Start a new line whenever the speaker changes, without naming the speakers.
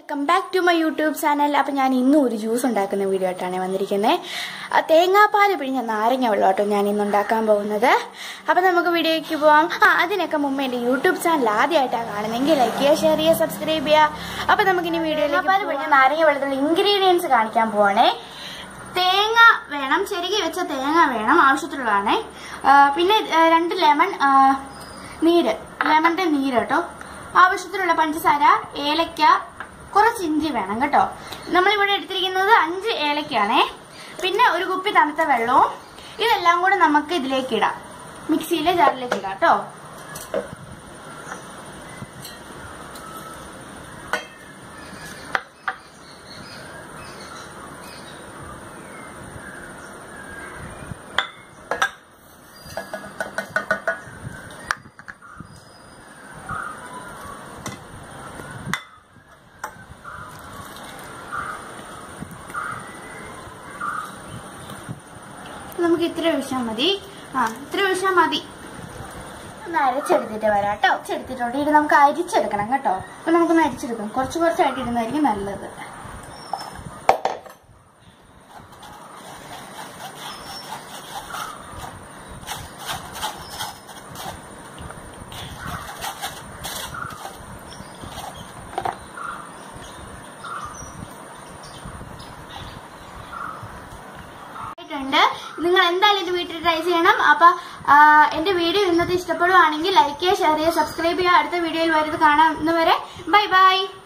welcome back to my YouTube channel അപ്പം ഞാൻ ഇന്നും ഒരു ജ്യൂസ് ഉണ്ടാക്കുന്ന വീഡിയോ ആയിട്ടാണ് വന്നിരിക്കുന്നത് ആ തേങ്ങാപ്പാൽ പിഴിഞ്ഞ നാരങ്ങ വെള്ളം കേട്ടോ ഞാൻ ഇന്ന് ഉണ്ടാക്കാൻ പോകുന്നത് അപ്പം നമുക്ക് വീഡിയോയ്ക്ക് പോവാം ആ അതിനൊക്കെ മുമ്പ് എൻ്റെ യൂട്യൂബ് ചാനൽ ആദ്യമായിട്ടാണ് കാണുന്നെങ്കിൽ ലൈക്ക് ചെയ്യുക ഷെയർ ചെയ്യുക സബ്സ്ക്രൈബ് ചെയ്യുക അപ്പം നമുക്കിനി വീഡിയോയിലേക്ക് പാൽ പിഴിഞ്ഞ നാരങ്ങ വെള്ളത്തിലുള്ള ഇൻഗ്രീഡിയൻസ് കാണിക്കാൻ പോവാണേ തേങ്ങ വേണം ചെരുകി വെച്ച തേങ്ങ വേണം ആവശ്യത്തിലുള്ളതാണേ ആ, പിന്നെ ആ, രണ്ട് ലെമൺ ആ, നീര് ലെമണിന്റെ നീര് കേട്ടോ ആവശ്യത്തിലുള്ള പഞ്ചസാര ഏലക്ക കുറച്ച് ഇഞ്ചി വേണം കേട്ടോ നമ്മളിവിടെ എടുത്തിരിക്കുന്നത് അഞ്ച് ഏലക്കയാണേ പിന്നെ ഒരു കുപ്പി തണുത്ത വെള്ളവും ഇതെല്ലാം കൂടെ നമുക്ക് ഇതിലേക്ക് ഇടാം മിക്സിയിലെ ജാറിലേക്ക് ഇടാം കേട്ടോ നമുക്ക് ഇത്ര ഒഴിച്ചാൽ മതി ആ ഇത്ര ഒഴിച്ചാൽ മതി ഒന്ന് അരച്ചെടുത്തിട്ട് വരാം കേട്ടോ അരച്ചെടുത്തിട്ടുണ്ട് ഇത് നമുക്ക് അരിച്ചെടുക്കണം കേട്ടോ അപ്പൊ നമുക്കൊന്ന് അരിച്ചെടുക്കാം കുറച്ച് കുറച്ചായിട്ട് ഇടുന്നതായിരിക്കും നല്ലത് ആയിട്ടുണ്ട് നിങ്ങൾ എന്തായാലും ഇത് വീട്ടിൽ ട്രൈ ചെയ്യണം അപ്പൊ ആ, എന്റെ വീഡിയോ ഇന്നത്തെ ഇഷ്ടപ്പെടുവാണെങ്കിൽ ലൈക്ക് ചെയ്യുക ഷെയർ ചെയ്യുക സബ്സ്ക്രൈബ് ചെയ്യുക അടുത്ത വീഡിയോയിൽ വരുന്നത് കാണാം വരെ ബൈ ബൈ